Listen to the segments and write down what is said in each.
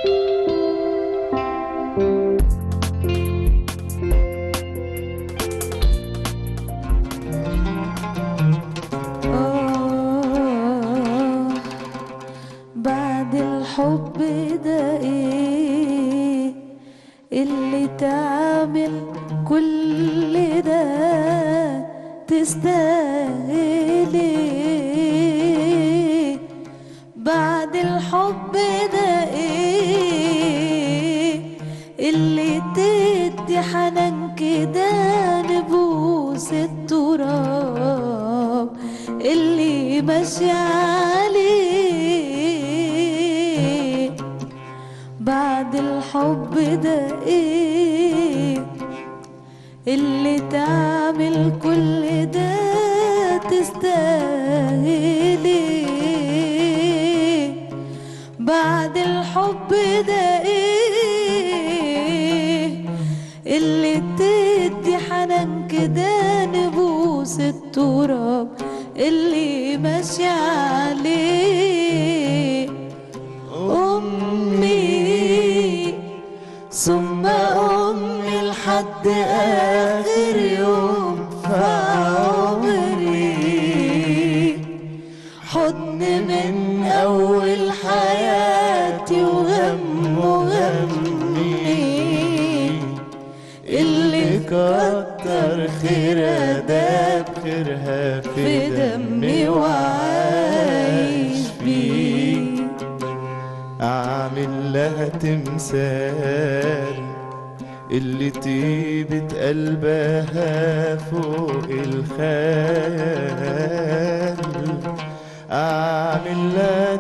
آه بعد الحب ده ايه اللي تعمل كل ده تستاهل ايه بعد الحب ده ايه اللي تدي حنان كده نبوس التراب اللي ماشي عليه بعد الحب ده ايه اللي تعمل كل ده تستاهل ايه بعد الحب ده ايه اللي تدي حنان كده نبوس التراب اللي ماشي عليه أمي ثم أمي لحد آخر يوم في عمري حضن من أول حياتي وغم وغمي اللي كتر خيرها داب خيرها في دمي وعايش بيه أعمل لها تمثال اللي طيبة قلبها فوق الخيال أعمل لها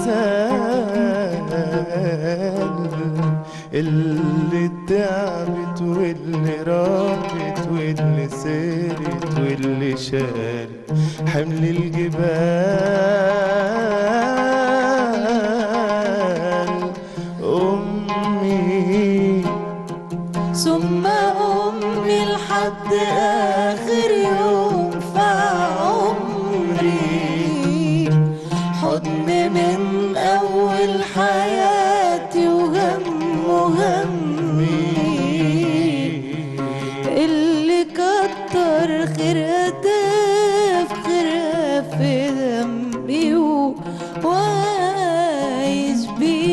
تمثال اللي تعبت واللي راحت واللي سيرت واللي شال حمل الجبال أمي ثم أمي لحد آخر يوم في عمري حضن من أول حياتي وغم وهمي اللي كتر خيرها ده في خيرها في دمي و- وعايش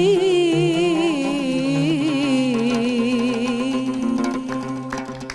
بيه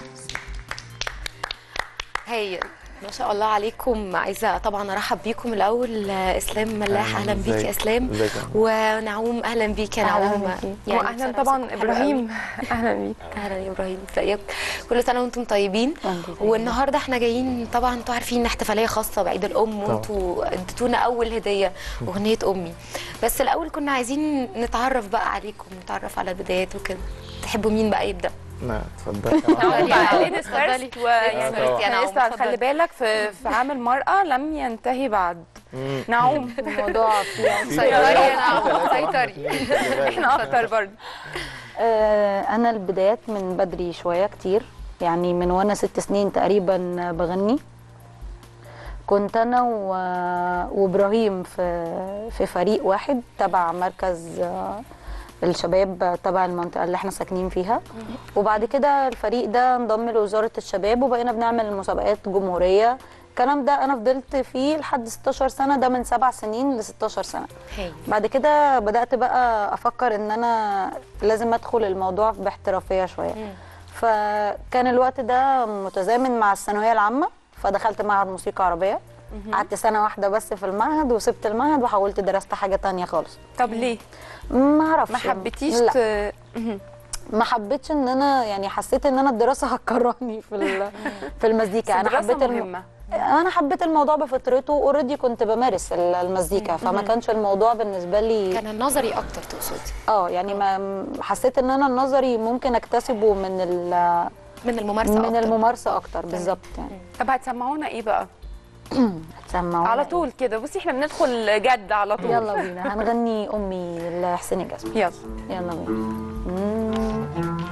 هايل ما شاء الله عليكم عايزه طبعا ارحب بيكم الاول آه، اسلام ملاح اهلا بيك يا اسلام ازيك ونعوم اهلا بيك يا أهلاً نعوم بيكي. واهلا بصراحة طبعا صوتك حلو ابراهيم اهلا بيك قوي. اهلا يا ابراهيم ازيك كل سنه وانتم طيبين والنهارده احنا جايين طبعا انتوا عارفين إن احتفاليه خاصه بعيد الام وانتوا اديتونا اول هديه اغنيه امي بس الاول كنا عايزين نتعرف بقى عليكم نتعرف على البدايات وكده تحبوا مين بقى يبدا لا اتفضل نعم بقى ليديز اتفضلي. فيرست ويعني اتفضلي يا نعوم، لسه اتفضلي. خلي بالك في في عام المرأة لم ينتهي بعد نعوم الموضوع فيه سيطري يا نعوم سيطري احنا اكتر برضه آه، انا البدايات من بدري شويه كتير يعني من وانا ست سنين تقريبا بغني كنت انا و- وابراهيم في في فريق واحد تبع مركز آه، الشباب تبع المنطقه اللي احنا ساكنين فيها وبعد كده الفريق ده انضم لوزاره الشباب وبقينا بنعمل مسابقات جمهوريه الكلام ده انا فضلت فيه لحد 16 سنه ده من سبع سنين ل 16 سنه هايل بعد كده بدأت بقى أفكر إن أنا لازم أدخل الموضوع باحترافية شوية فكان الوقت ده متزامن مع الثانوية العامة فدخلت معهد موسيقى عربية قعدت سنة واحدة بس في المعهد وسبت المعهد وحاولت درست حاجة تانية خالص طب ليه ما اعرفش ما حبيتيش لا ت... مهم. ما حبيتش ان انا يعني حسيت ان انا الدراسه هتكرهني في ال- في المزيكا انا الدراسة حبيت الم... مهمة. انا حبيت الموضوع بفطرته اوريدي كنت بمارس ال- المزيكا فما كانش الموضوع بالنسبه لي كان النظري اكتر تقصدي اه يعني ما حسيت ان انا النظري ممكن اكتسبه من ال- من الممارسه من أكتر. الممارسه اكتر بالظبط يعني طب هتسمعونا ايه بقى هتسمعونا على إيه؟ طول كده بصي احنا بندخل جد على طول يلا بينا هنغني امي لحسين الجسمي يلا يلا بينا مم.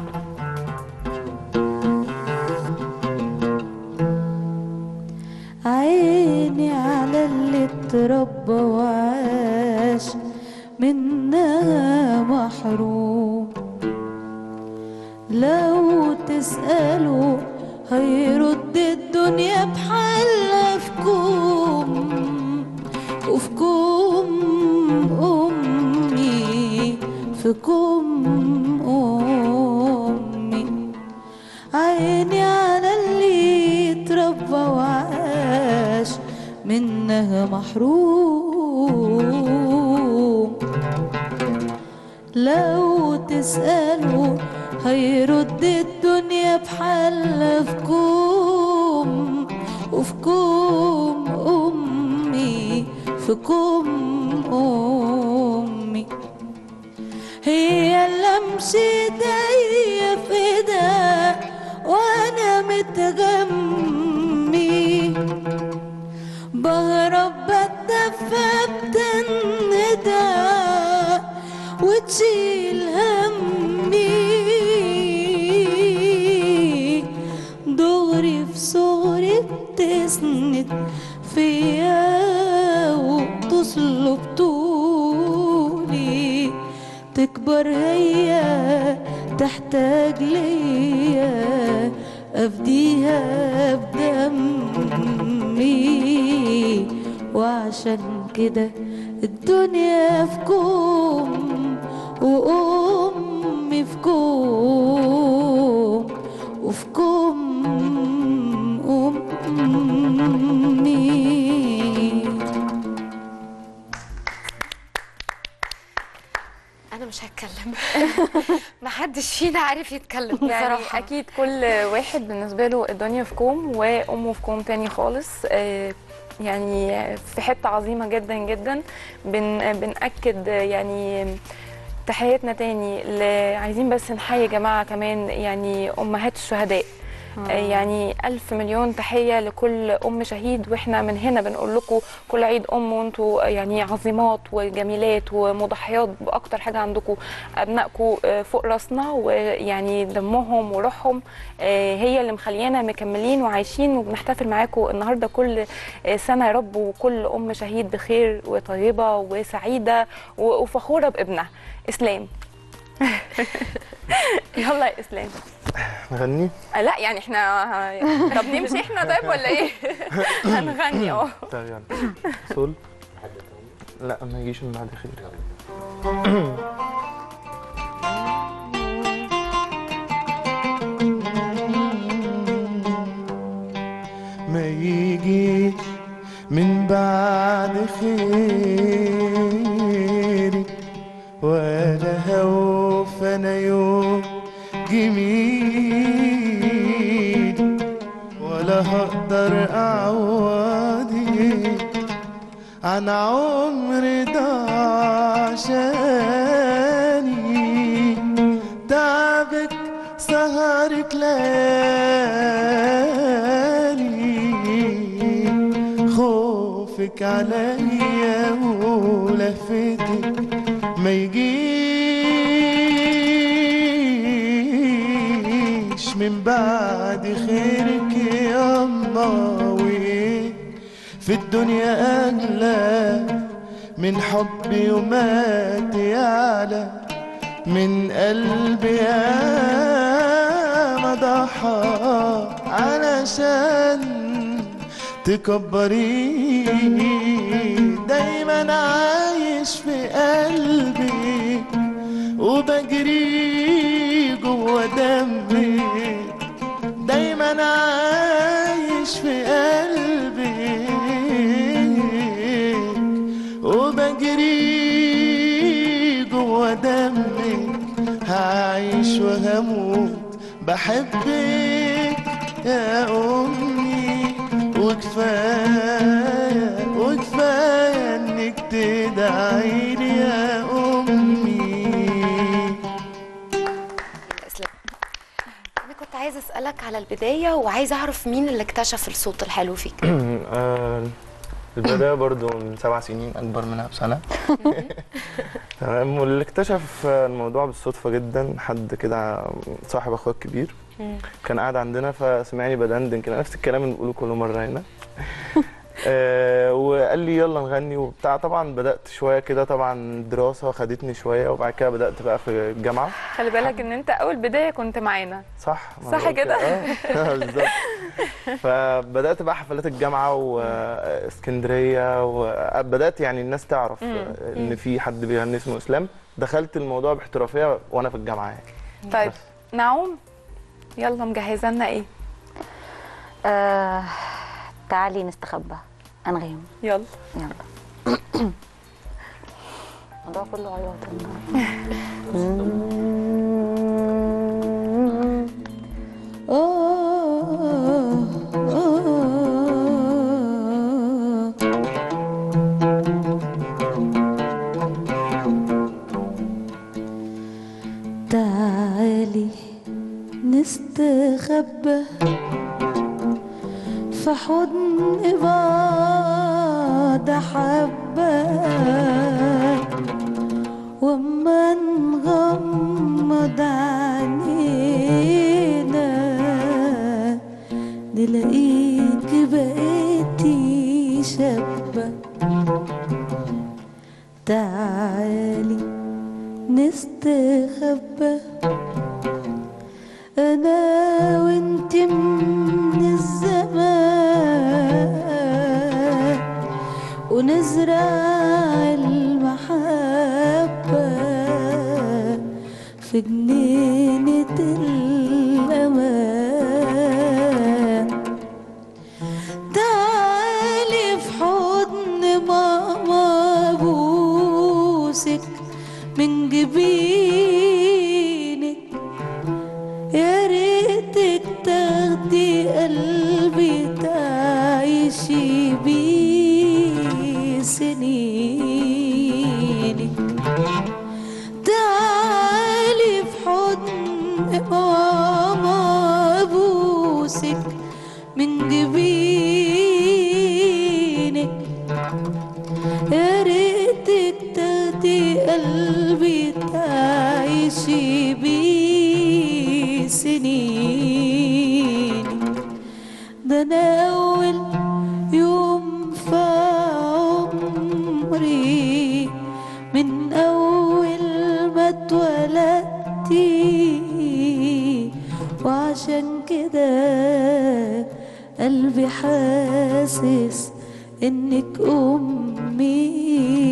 عيني على اللي اتربى وعاش منها محروم لو تسأله هيرد الدنيا بحالها في كوم وفي كوم أمي في كوم أمي عيني على اللي اتربى وعاش منها محروم لو تسأله هيرد الدنيا بحالها في كوم وفي كوم أمي في كوم أمي هي اللي امشي ايديا في ايدها وانا متغمي بهرب بتدفى بتندى وتشيل همي دغري في صغري بتسند فيا وبتصلب طولي تكبر هي تحتاج ليا افديها بدمي وعشان كده الدنيا في كوم وامي في كوم وفي كوم امي انا مش هتكلم محدش فينا عارف يتكلم يعني بصراحه اكيد كل واحد بالنسبه له الدنيا في كوم وامه في كوم تاني خالص آه، يعني في حته عظيمه جدا جدا بن بناكد يعني تحياتنا تاني ل- عايزين بس نحيي يا جماعه كمان يعني امهات الشهداء آه، يعني ألف مليون تحية لكل أم شهيد وإحنا من هنا بنقول لكم كل عيد أم وأنتوا يعني عظيمات وجميلات ومضحيات بأكتر حاجة عندكم أبنائكم آه، فوق راسنا ويعني دمهم وروحهم آه، هي اللي مخليانا مكملين وعايشين وبنحتفل معاكم النهارده كل آه، سنة يا رب وكل أم شهيد بخير وطيبة وسعيدة و- وفخورة بابنها إسلام يلا يا إسلام نغني آه، لا يعني احنا طب نمشي احنا طيب ولا ايه؟ هنغني اه طيب يلا سول لا ما يجيش من بعد خير ما يجيش من بعد خيري ولا هوف انا يوم جميل ولا هقدر اعوضك عن عمر ضاع عشاني تعبك سهرك ليالي خوفك عليا ولفتك ما يجيش من بعد خيرك يا الله وإيه في الدنيا أغلى من حبي ومات يعلى من قلبي يا ما ضحى علشان تكبري دايما عايش في قلبي وبجري جوا دمي دايما عايش في قلبي وبجري جوا دمي هعيش وهموت بحبك يا أمي وكفاية وكفاية إنك تدعيلي يا أمي اسلام انا كنت عايزه اسالك على البدايه وعايزه اعرف مين اللي اكتشف الصوت الحلو فيك آه، البداية برضو من سبع سنين أكبر منها بسنة تمام واللي اكتشف الموضوع بالصدفة جدا حد كده صاحب أخويا الكبير كان قاعد عندنا فسمعني بدندن كده نفس الكلام اللي بنقوله كل مرة هنا آه، وقال لي يلا نغني وبتاع طبعا بدات شويه كده طبعا دراسه خدتني شويه وبعد كده بدات بقى في الجامعه خلي بالك ان انت اول بدايه كنت معانا صح ما صح أنا قلت- كده؟ اه بالظبط فبدات بقى حفلات الجامعه واسكندريه وبدات يعني الناس تعرف مم. ان في حد بيغني اسمه اسلام دخلت الموضوع باحترافيه وانا في الجامعه يعني طيب نعوم يلا مجهزه لنا ايه آه تعالي نستخبى انغام يلا يلا الموضوع كله عياط النهارده. آه آه تعالي نستخبى في حضن بعض حبة وما نغمض عينينا نلاقيك بقيتي شابة تعالي نستخبى انا وانت من الزمان ونزرع المحبة في جنينة الأمان تعالي في حضن ماما بوسك من جبينك يا ريتك تاخدي قلبي تعيشي بيه سنينك تعالي في حضن ماما ابوسك من جبينك يا ريتك تاخدي قلبي تعيشي بيه سنينك ده انا اول يوم في عمري من اول ما اتولدتي وعشان كده قلبي حاسس انك امي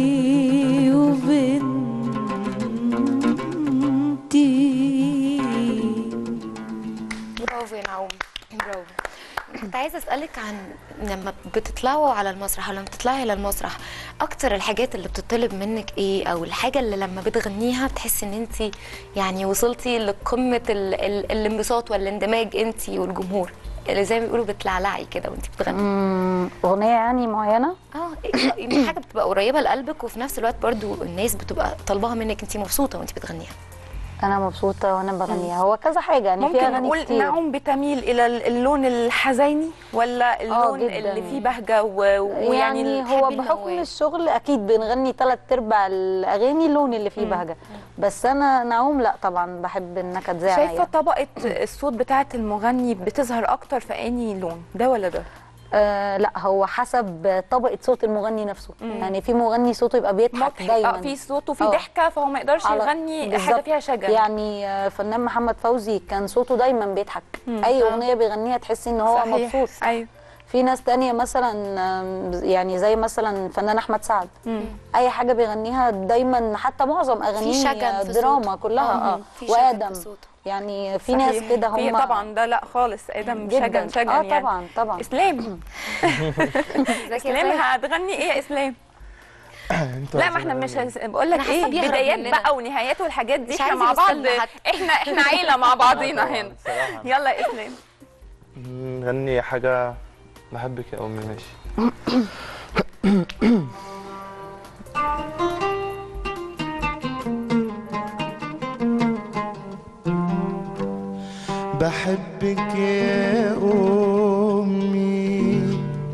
وبنتي برافو يا نعوم برافو كنت عايزه اسالك عن لما بتطلعوا على المسرح او لما بتطلعي على المسرح اكتر الحاجات اللي بتطلب منك ايه او الحاجه اللي لما بتغنيها بتحسي ان انت يعني وصلتي لقمه ال ال الانبساط والاندماج انت والجمهور اللي زي ما بيقولوا بتلعلعي كده وانت بتغني مم، اغنيه يعني معينه اه إيه- حاجه بتبقى قريبه لقلبك وفي نفس الوقت برضو الناس بتبقى طالباها منك انت مبسوطه وانت بتغنيها انا مبسوطه وانا بغنيها هو كذا حاجه يعني في ممكن اغاني نقول كتير نعوم بتميل الى اللون الحزيني ولا اللون جداً. اللي فيه بهجه و- ويعني يعني الحب هو الموال. بحكم الشغل اكيد بنغني ثلاث ارباع الاغاني اللون اللي فيه بهجه بس انا نعوم لا طبعا بحب النكد زي شايفه عيا. طبقه الصوت بتاعه المغني بتظهر اكتر في اني لون ده ولا ده آه لا هو حسب طبقه صوت المغني نفسه يعني في مغني صوته يبقى بيضحك مضحك دايما اه في صوت وفي آه. ضحكه فهو ما يقدرش على- يغني حاجه بالظبط. فيها شجن يعني آه، فنان محمد فوزي كان صوته دايما بيضحك اي اغنيه بيغنيها تحسي ان هو صحيح. مبسوط ايوه في ناس تانية مثلا آم، يعني زي مثلا فنان احمد سعد اي حاجه بيغنيها دايما حتى معظم اغانيه شجن في دراما صوته. كلها آه، اه في شجن وادم في صوته. يعني في ناس صحيح. كده في هم طبعا ده لا خالص ادم جداً. شجن شجن اه يعني طبعا طبعا اسلام اسلام هتغني ايه يا اسلام انتوا لا ما احنا مش هس- بقول لك أنا ايه حاسة بيهرب بدايات مننا. بقى ونهايات والحاجات دي مش احنا عايز مع بعض يوصلنا حتى. احنا احنا عيله مع بعضينا طبعاً، هنا بصراحة. يلا يا اسلام نغني حاجة بحبك يا أمي ماشي بحبك يا أمي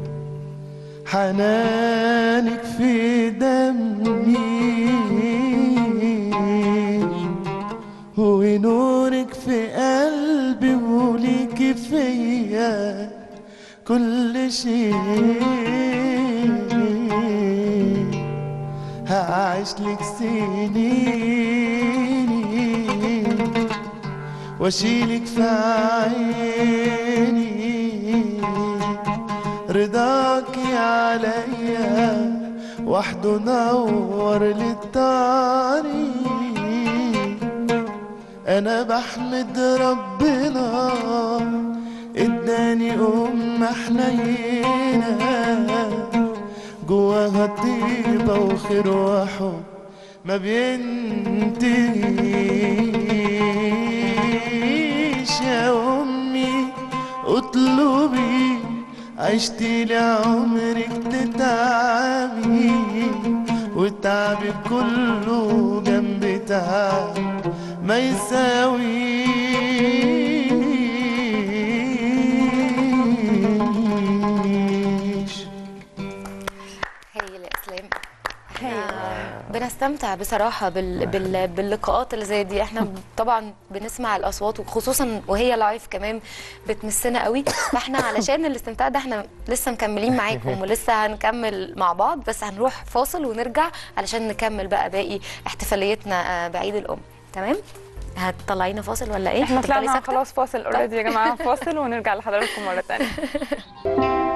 حنانك في دمي ونورك في قلبي وليك فيا كل شيء هعيش لك سنين واشيلك في عيني رضاكي عليا وحده نور للطريق انا بحمد ربنا اداني ام حنينه جواها طيبه وخير وحب ما بينتهيش يا امي اطلبي عشتي لعمرك تتعبي وتعبك كله جنب تعب ما يساويش هايل يا اسلام احنا بنستمتع بصراحه بال... بال... باللقاءات اللي زي دي احنا طبعا بنسمع الاصوات وخصوصا وهي لايف كمان بتمسنا قوي فاحنا علشان الاستمتاع ده احنا لسه مكملين معاكم ولسه هنكمل مع بعض بس هنروح فاصل ونرجع علشان نكمل بقى باقي احتفاليتنا آه، بعيد الام تمام هتطلعينا فاصل ولا ايه احنا هتفضلي طلعنا ساكتة؟ خلاص فاصل اوريدي يا جماعه فاصل ونرجع لحضراتكم مره ثانيه